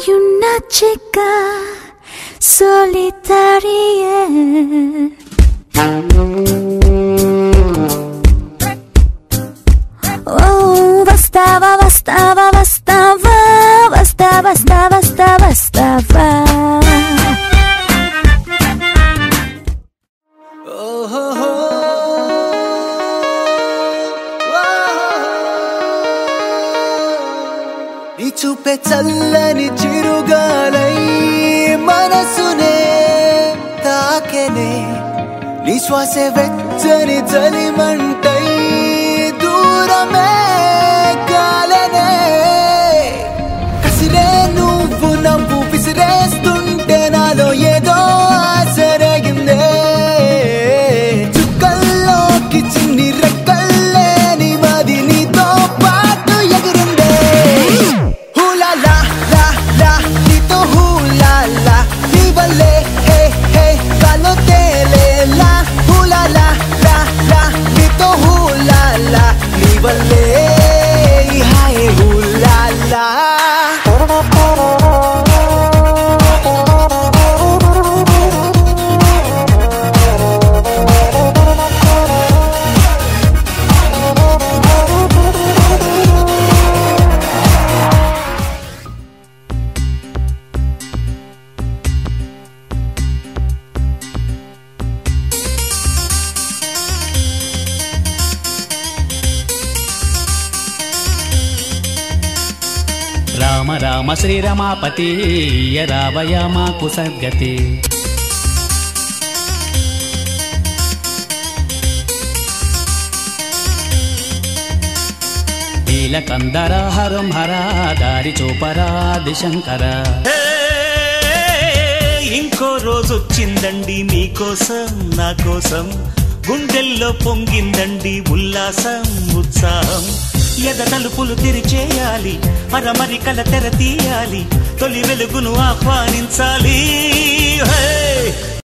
Hay una chica solitaria. Oh, bastaba, bastaba, bastaba, bastaba, bastaba, bastaba, bastaba. నీ చూపే చల్లని చిరుగాలై మనసునే తాకెనే నీ శ్వాసే వెచ్చని చలిమంటై దూరమే కాలనే కసిరే నువ్వు నవ్వు విసిరేస్తుంటే నాలో ఏదో ఆసరగిందే చుక్కల్లోకి చిన్ని రెక్కల్లే నీ మది నీతో పాటు ఎగిరిందే హూలా లా లా లా నీతో హూలా లా నీ వల్లే హే హే గాలో తేలేలా హూలా లా లా లా నీతో హూలా లా నీ వల్లే హాయ్ హూలా లా రామ రామ శ్రీరమాపతి రావయ మాకు సద్గతి నీలకందర హరం హర దారి చూపరా దిశంకర హే, ఇంకో రోజు వచ్చిందండి మీకోసం నా కోసం గుండెల్లో పొంగిందండి ఉల్లాసం ఉత్సాహం ఎద తలుపులు తెరిచేయాలి అరమరికల తెర తీయాలి తొలి వెలుగును ఆహ్వానించాలి హే